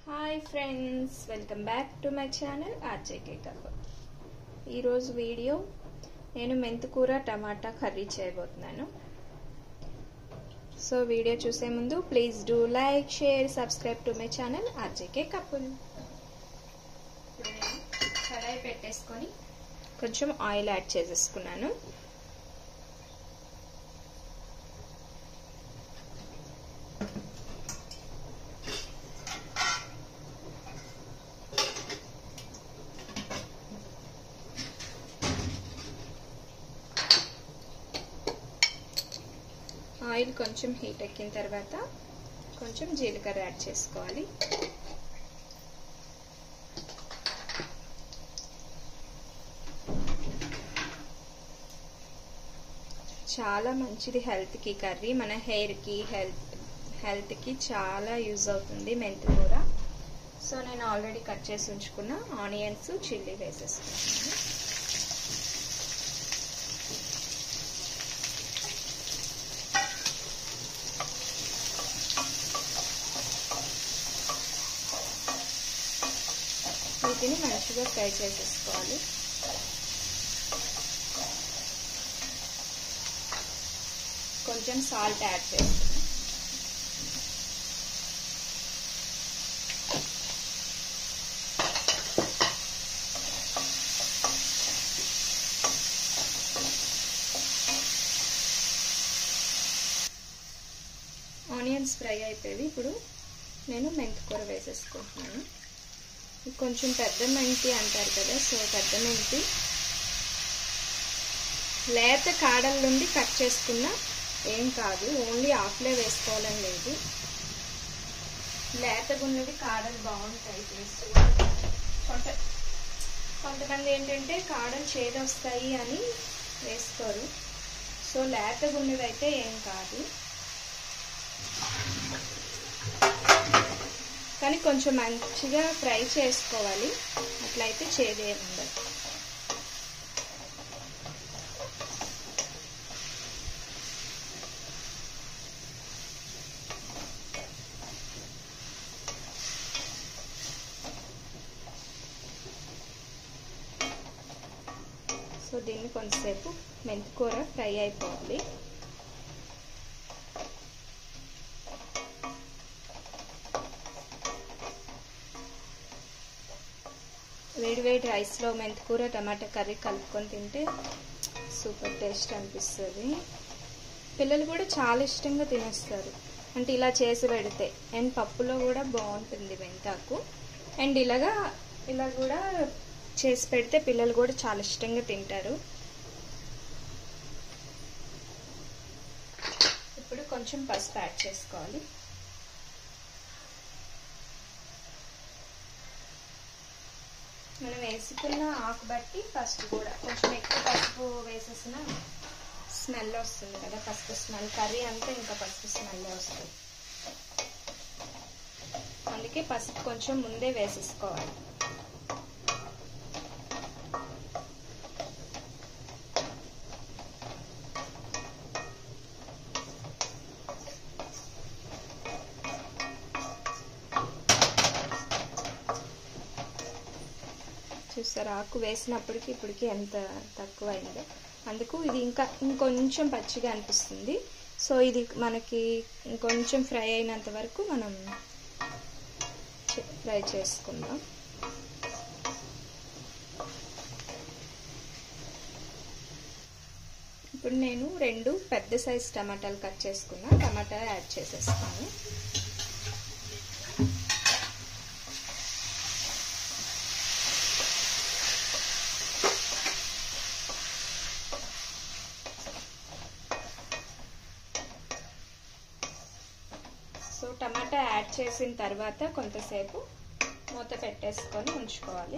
hi friends welcome back to my channel RJK కర్వ ఈరోజు video నేను మెంతుకూర టమాటా కర్రీ చేయబోతున్నాను సో వీడియో చూసే ముందు please do like share subscribe to my channel RJK couple ఇప్పుడు నేను కడాయి పెట్టేసుకొని కొంచెం ఆయిల్ యాడ్ చేసేసుకున్నాను ఆయిల్ కొంచెం హీట్ ఎక్కిన తర్వాత కొంచెం జీలకర్ర యాడ్ చేసుకోవాలి చాలా మంచిది హెల్త్కి కర్రీ మన హెయిర్కి హెల్త్ హెల్త్కి చాలా యూజ్ అవుతుంది మెంతి కూర సో నేను ఆల్రెడీ కట్ చేసి ఉంచుకున్న ఆనియన్స్ చిల్లీ వేసేసుకున్నాను వీటిని మంచిగా ఫ్రై చేసేసుకోవాలి కొంచెం సాల్ట్ యాడ్ చేస్తాను ఆనియన్స్ ఫ్రై అయిపోయి ఇప్పుడు నేను మెంతికూర వేసేసుకుంటున్నాను కొంచెం పెద్ద మెంతి అంటారు కదా సో పెద్ద మెంతి లేత కాడల నుండి కట్ చేసుకున్న ఏం కాదు ఓన్లీ ఆఫ్లే వేసుకోవాలని లేదు లేతగున్నవి కాడలు బాగుంటాయి టేస్ట్ కొంత కొంతమంది ఏంటంటే కాడలు చేదొస్తాయి అని వేసుకోరు సో లేతగున్నవి అయితే ఏం కాదు కానీ కొంచెం మంచిగా ఫ్రై చేసుకోవాలి అట్లయితే చేదేం ఉండదు సో దీన్ని కొంతసేపు మెంతికూర ఫ్రై అయిపోవాలి వేడి వేడి రైస్లో మెంతికూర టమాటా కర్రీ కలుపుకొని తింటే సూపర్ టేస్ట్ అనిపిస్తుంది పిల్లలు కూడా చాలా ఇష్టంగా తినేస్తారు అంటే ఇలా చేసి పెడితే అండ్ పప్పులో కూడా బాగుంటుంది మెంతాకు అండ్ ఇలాగా ఇలా కూడా చేసి పెడితే పిల్లలు కూడా చాలా ఇష్టంగా తింటారు ఇప్పుడు కొంచెం పసుపు యాడ్ చేసుకోవాలి మనం వేసుకున్న ఆకు బట్టి పసుపు కూడా కొంచెం ఎక్కువ పసుపు వేసేసిన స్మెల్ వస్తుంది కదా పసుపు స్మెల్ కర్రీ అంతా ఇంకా పసుపు స్మెల్ వస్తుంది అందుకే పసుపు కొంచెం ముందే వేసేసుకోవాలి చూస్తారు ఆకు వేసినప్పటికి ఇప్పటికి ఎంత తక్కువ అయిందో అందుకు ఇది ఇంకా ఇంకొంచెం పచ్చిగా అనిపిస్తుంది సో ఇది మనకి ఇంకొంచెం ఫ్రై అయినంత వరకు మనం ఫ్రై చేసుకుందాం ఇప్పుడు నేను రెండు పెద్ద సైజ్ టమాటాలు కట్ చేసుకున్నా టమాటా యాడ్ చేసేస్తాను సో టమాటా యాడ్ చేసిన తర్వాత కొంతసేపు మూత పెట్టేసుకొని ఉంచుకోవాలి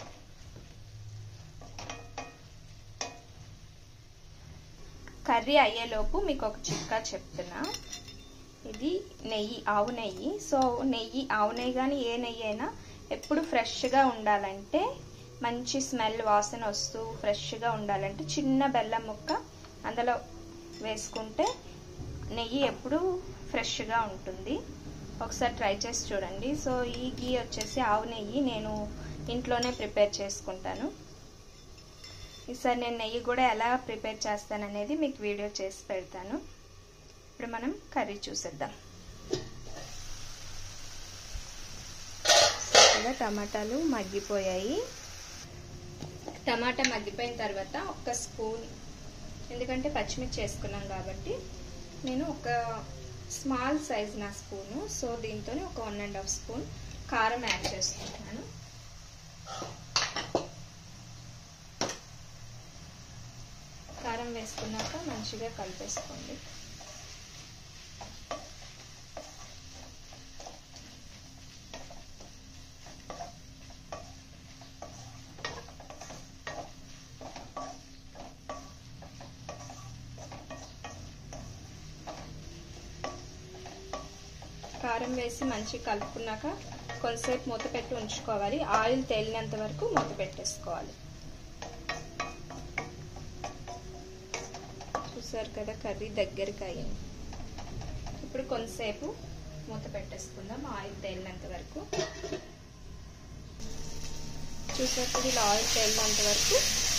కర్రీ అయ్యేలోపు మీకు ఒక చిట్కా చెప్తున్నా ఇది నెయ్యి ఆవు నెయ్యి సో నెయ్యి ఆవు నెయ్యి కానీ ఏ నెయ్యి అయినా ఎప్పుడు ఫ్రెష్గా ఉండాలంటే మంచి స్మెల్ వాసన వస్తూ ఫ్రెష్గా ఉండాలంటే చిన్న బెల్లం ముక్క అందులో వేసుకుంటే నెయ్యి ఎప్పుడు ఫ్రెష్గా ఉంటుంది ఒకసారి ట్రై చేసి చూడండి సో ఈ గీ వచ్చేసి ఆవు నెయ్యి నేను ఇంట్లోనే ప్రిపేర్ చేసుకుంటాను ఈసారి నేను నెయ్యి కూడా ఎలా ప్రిపేర్ చేస్తాననేది మీకు వీడియో చేసి పెడతాను ఇప్పుడు మనం కర్రీ చూసేద్దాం చక్కగా టమాటాలు మగ్గిపోయాయి టమాటా మగ్గిపోయిన తర్వాత ఒక స్పూన్ ఎందుకంటే పచ్చిమిర్చి వేసుకున్నాం కాబట్టి నేను ఒక స్మాల్ సైజ్ నా స్పూను సో దీంతో ఒక వన్ అండ్ హాఫ్ స్పూన్ కారం యాడ్ చేసుకుంటున్నాను కారం వేసుకున్నాక మంచిగా కలిపేసుకోండి కారం వేసి మంచిగా కలుపుకున్నాక కొంతసేపు మూత పెట్టి ఉంచుకోవాలి ఆయిల్ తేలినంత వరకు మూత పెట్టేసుకోవాలి చూసారు కదా కర్రీ దగ్గరికి అయ్యింది ఇప్పుడు కొంతసేపు మూత పెట్టేసుకుందాం ఆయిల్ తేలినంత వరకు చూసారు కదా ఇలా ఆయిల్ తేలినంత వరకు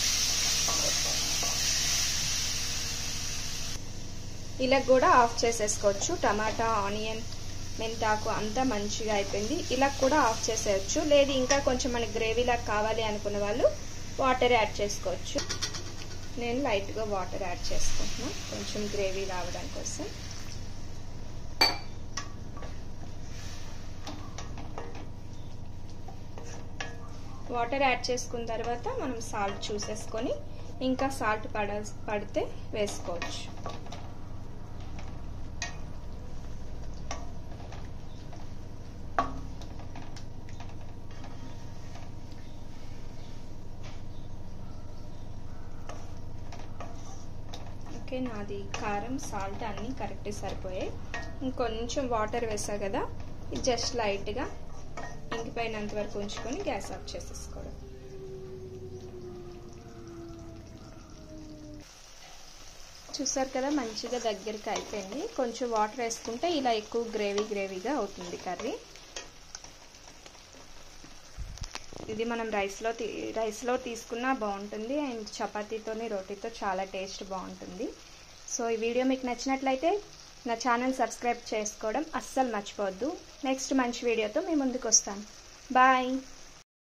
ఇలా కూడా ఆఫ్ చేసేసుకోవచ్చు టమాటా ఆనియన్ మెంతాకు అంతా మంచిగా అయిపోయింది ఇలా కూడా ఆఫ్ చేసేయచ్చు లేదు ఇంకా కొంచెం మనకి గ్రేవీలా కావాలి అనుకున్న వాళ్ళు వాటర్ యాడ్ చేసుకోవచ్చు నేను లైట్గా వాటర్ యాడ్ చేసుకుంటున్నా కొంచెం గ్రేవీ రావడం కోసం వాటర్ యాడ్ చేసుకున్న తర్వాత మనం సాల్ట్ చూసేసుకొని ఇంకా సాల్ట్ పడ పడితే వేసుకోవచ్చు ఓకే నాది కారం సాల్ట్ అన్నీ కరెక్ట్ సరిపోయాయి ఇంకొంచెం వాటర్ వేసా కదా జస్ట్ లైట్గా ఇంకిపోయినంత వరకు ఉంచుకొని గ్యాస్ ఆఫ్ చేసేసుకోవడం చూసారు కదా మంచిగా దగ్గరికి అయిపోయింది కొంచెం వాటర్ వేసుకుంటే ఇలా ఎక్కువ గ్రేవీ గ్రేవీగా అవుతుంది కర్రీ ఇది మనం రైస్లో రైస్లో తీసుకున్నా బాగుంటుంది అండ్ చపాతీతోని రోటీతో చాలా టేస్ట్ బాగుంటుంది సో ఈ వీడియో మీకు నచ్చినట్లయితే నా ఛానల్ సబ్స్క్రైబ్ చేసుకోవడం అస్సలు మర్చిపోవద్దు నెక్స్ట్ మంచి వీడియోతో మీ ముందుకు వస్తాను బాయ్